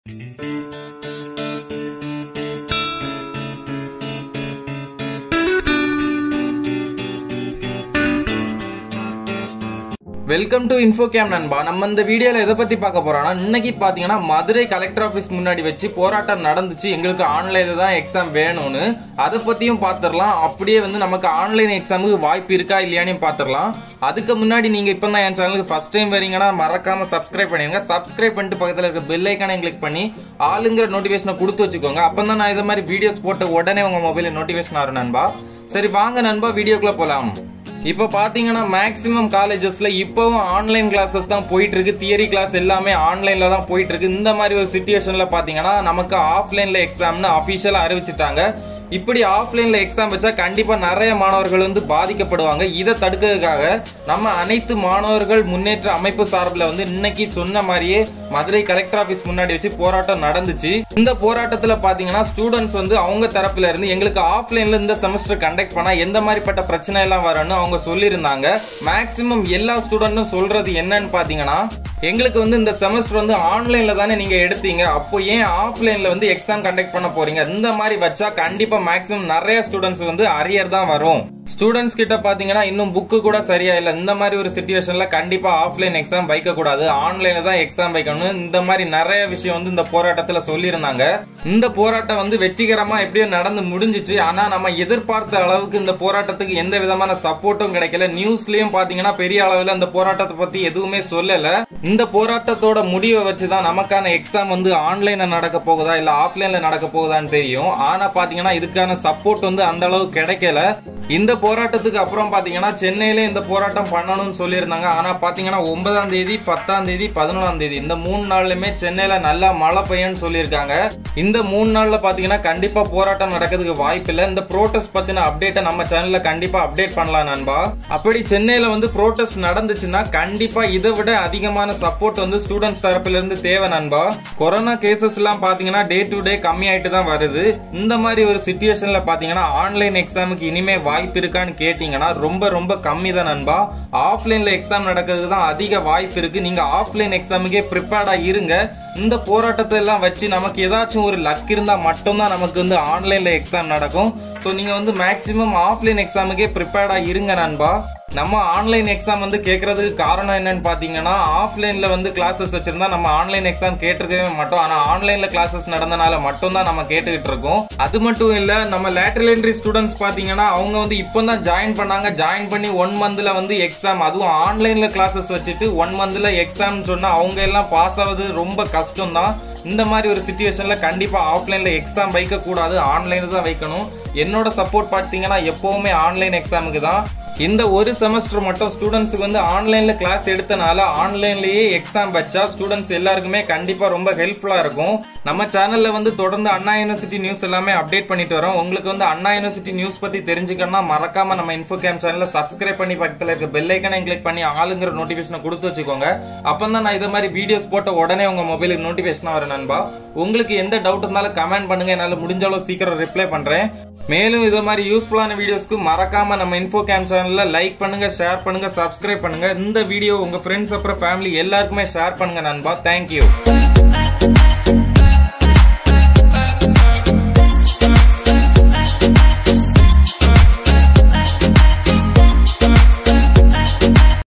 welcome to info game நண்பா நம்ம இந்த வீடியோல எதை பத்தி பார்க்க போறோம்னா இன்னைக்கு பாத்தீங்கன்னா மதுரை கலெக்டர் ஆபீஸ் முன்னாடி வச்சு போராட்டம் நடந்துச்சு எங்களுக்கு ஆன்லைன்ல தான் எக்ஸாம் வேணும்னு அதை பத்தியும் பாத்துரலாம் அப்படியே வந்து நமக்கு ஆன்லைன் எக்ஸாமுக்கு வாய்ப்பு இருக்கா இல்லையானு பாத்துரலாம் அதுக்கு முன்னாடி நீங்க இப்போ தான் என் சேனலுக்கு ஃபர்ஸ்ட் டைம் வரீங்கன்னா மறக்காம சப்ஸ்கிரைப் பண்ணிருங்க சப்ஸ்கிரைப் பண்ணிட்டு பக்கத்துல இருக்க பெல் ஐக்கானை கிளிக் பண்ணி ஆளுங்கிற நோட்டிபிகேஷனை கொடுத்து வச்சுக்கோங்க அப்பதான் நான் இது மாதிரி வீடியோஸ் போட்ட உடனே உங்க மொபைல நோட்டிபிகேஷன் வரும் நண்பா சரி வாங்க நண்பா வீடியோக்குள்ள போலாம் இப்போ பாத்தீங்கன்னா மேக்ஸிமம் காலேஜஸ்ல இப்பவும் ஆன்லைன் கிளாஸஸ் தான் போயிட்டு இருக்கு தியரி கிளாஸ் எல்லாமே ஆன்லைன்ல தான் போயிட்டு இருக்கு இந்த மாதிரி ஒரு சுச்சுவேஷன்ல பாத்தீங்கன்னா நமக்கு ஆஃப்லைன்ல எக்ஸாம்னு அபிஷியலா அறிவிச்சிட்டாங்க இப்படி ஆஃப்லைன்ல எக்ஸாம் வச்சா கண்டிப்பா நிறைய மாணவர்கள் வந்து பாதிக்கப்படுவாங்க இதை தடுக்கிறதுக்காக நம்ம அனைத்து மாணவர்கள் முன்னேற்ற அமைப்பு சார்பில் வந்து இன்னைக்கு சொன்ன மாதிரியே மதுரை கலெக்டர் ஆபீஸ் முன்னாடி வச்சு போராட்டம் நடந்துச்சு இந்த போராட்டத்துல பாத்தீங்கன்னா ஸ்டூடெண்ட்ஸ் வந்து அவங்க தரப்புல இருந்து எங்களுக்கு ஆஃப்லைன்ல இந்த செமஸ்டர் கண்டக்ட் பண்ணா எந்த மாதிரிப்பட்ட பிரச்சனை எல்லாம் வரும்னு அவங்க சொல்லியிருந்தாங்க மேக்சிமம் எல்லா ஸ்டூடெண்ட்டும் சொல்றது என்னன்னு பாத்தீங்கன்னா எங்களுக்கு வந்து இந்த செமஸ்டர் வந்து ஆன்லைன்ல தானே நீங்க எடுத்தீங்க அப்போ ஏன் ஆஃப்லைன்ல வந்து எக்ஸாம் கண்டக்ட் பண்ண போறீங்க இந்த மாதிரி வச்சா கண்டிப்பா மேக்ஸிமம் நிறைய ஸ்டூடெண்ட்ஸ் வந்து அரியர் தான் வரும் ஸ்டூடெண்ட்ஸ் கிட்ட பாத்தீங்கன்னா இன்னும் புக்கு கூட சரியா இல்ல இந்த மாதிரி ஒரு சுச்சுவேஷன்ல கண்டிப்பா ஆஃப்லைன் எக்ஸாம் வைக்க கூடாது ஆன்லைன்ல தான் எக்ஸாம் வைக்கணும் இந்த மாதிரி நிறைய விஷயம் வந்து இந்த போராட்டத்துல சொல்லியிருந்தாங்க இந்த போராட்டம் வந்து வெற்றிகரமா எப்படியோ நடந்து முடிஞ்சிச்சு ஆனா நம்ம எதிர்பார்த்த அளவுக்கு இந்த போராட்டத்துக்கு எந்த விதமான சப்போர்ட்டும் கிடைக்கல நியூஸ்லயும் பாத்தீங்கன்னா பெரிய அளவுல இந்த போராட்டத்தை பத்தி எதுவுமே சொல்லல இந்த போராட்டத்தோட முடிவை வச்சுதான் நமக்கான எக்ஸாம் வந்து ஆன்லைன்ல நடக்க போகுதா இல்ல ஆஃப்லைன்ல நடக்க போகுதான்னு தெரியும் ஆனா பாத்தீங்கன்னா இதுக்கான சப்போர்ட் வந்து அந்த அளவு கிடைக்கல இந்த போராட்டத்துக்கு அப்புறம் பாத்தீங்கன்னா சென்னையில இந்த போராட்டம் பண்ணணும்னு சொல்லியிருந்தாங்க ஆனா பாத்தீங்கன்னா ஒன்பதாம் தேதி பத்தாம் தேதி பதினொன்றாம் தேதி இந்த மூணு நாள்லயுமே சென்னையில நல்லா மழை பெய்யும்னு சொல்லியிருக்காங்க இந்த மூணு நாள்ல பாத்தீங்கன்னா கண்டிப்பா போராட்டம் நடக்கிறதுக்கு வாய்ப்பு இல்லை இந்த ப்ரோட்டஸ்ட் பத்தின அப்டேட்டை நம்ம சேனல்ல கண்டிப்பா அப்டேட் பண்ணலாம் நண்பா அப்படி சென்னையில வந்து ப்ரோட்டஸ்ட் நடந்துச்சுன்னா கண்டிப்பா இதை விட அதிகமான சப்போர்ட் வந்து ஸ்டூடெண்ட்ஸ் தரப்புல இருந்து தேவை நண்பா கொரோனா கேசஸ் எல்லாம் பாத்தீங்கன்னா டே டு டே கம்மி ஆயிட்டு தான் வருது இந்த மாதிரி ஒரு சுச்சுவேஷன்ல பாத்தீங்கன்னா ஆன்லைன் எக்ஸாமுக்கு இனிமே வாய்ப்பு இருக்கான்னு கேட்டீங்கன்னா ரொம்ப ரொம்ப கம்மி தான் நண்பா ஆஃப்லைன்ல எக்ஸாம் நடக்கிறதுக்கு தான் அதிக வாய்ப்பு இருக்கு நீங்க ஆஃப்லைன் எக்ஸாமுக்கே ப்ரிப்பேர்டா இருங்க இந்த போராட்டத்தை எல்லாம் வச்சு நமக்கு ஏதாச்சும் ஒரு லக் இருந்தா மட்டும்தான் நமக்கு வந்து ஆன்லைன்ல எக்ஸாம் நடக்கும் ஸோ நீங்க வந்து மேக்சிமம் ஆஃப்லைன் எக்ஸாமுக்கே ப்ரிப்பேர்டா இருங்க நண்பா நம்ம ஆன்லைன் எக்ஸாம் வந்து கேட்கறதுக்கு காரணம் என்னன்னு பாத்தீங்கன்னா ஆஃப்லைன்ல வந்து கிளாஸஸ் வச்சிருந்தா நம்ம ஆன்லைன் எக்ஸாம் கேட்டிருக்கவே மாட்டோம் ஆனா ஆன்லைன்ல கிளாஸஸ் நடந்தனால மட்டும் தான் நம்ம கேட்டுக்கிட்டு இருக்கோம் அது மட்டும் இல்ல நம்ம லேட்டரல் என்ட்ரி ஸ்டூடெண்ட்ஸ் பாத்தீங்கன்னா அவங்க வந்து இப்போ தான் ஜாயின் பண்ணாங்க ஜாயின் பண்ணி ஒன் மந்த்ல வந்து எக்ஸாம் அதுவும் ஆன்லைன்ல கிளாஸஸ் வச்சுட்டு ஒன் மந்த்ல எக்ஸாம் சொன்னா அவங்க எல்லாம் பாஸ் ஆகுது ரொம்ப கஷ்டம் தான் இந்த மாதிரி ஒரு சுச்சுவேஷன்ல கண்டிப்பா ஆஃப்லைன்ல எக்ஸாம் வைக்க கூடாது ஆன்லைன்ல தான் வைக்கணும் என்னோட சப்போர்ட் பார்த்தீங்கன்னா எப்பவுமே ஆன்லைன் எக்ஸாமுக்கு தான் இந்த ஒரு செமஸ்டர் மட்டும் ஸ்டூடெண்ட்ஸுக்கு வந்து ஆன்லைன்ல கிளாஸ் எடுத்தனால ஆன்லைன்லயே எக்ஸாம் வச்சா ஸ்டூடெண்ட்ஸ் எல்லாருக்குமே கண்டிப்பா ரொம்ப ஹெல்ப்ஃபுல்லா இருக்கும் நம்ம சேனல்ல வந்து தொடர்ந்து அண்ணா யூனிவர்சிட்டி நியூஸ் எல்லாமே அப்டேட் பண்ணிட்டு வரோம் உங்களுக்கு வந்து அண்ணா யூனிவர்சிட்டி நியூஸ் பத்தி தெரிஞ்சுக்கணும்னா மறக்காம நம்ம இன்ஃபோ கேம் சேனல்ல சப்ஸ்கிரைப் பண்ணி பக்கத்துல இருக்க பெல் ஐக்கனை கிளிக் பண்ணி ஆளுங்கிற நோட்டிபிகேஷனை கொடுத்து வச்சுக்கோங்க அப்பதான் நான் இது மாதிரி வீடியோஸ் போட்ட உடனே உங்க மொபைலுக்கு நோட்டிபிகேஷன் வரும் நண்பா உங்களுக்கு எந்த டவுட் இருந்தாலும் கமெண்ட் பண்ணுங்க என்னால முடிஞ்ச அளவு சீக்கிரம் ரிப்ளை பண்றேன் மேலும் இது மாதிரி யூஸ்ஃபுல்லான வீடியோஸ்க்கு மறக்காம நம்ம இன்ஃபோ கேம் சேனல்ல லைக் பண்ணுங்க ஷேர் பண்ணுங்க சப்ஸ்கிரைப் பண்ணுங்க இந்த வீடியோ உங்க ஃப்ரெண்ட்ஸ் அப்புறம் ஃபேமிலி எல்லாருக்குமே ஷேர் பண்ணுங்க நண்பா தேங்க்யூ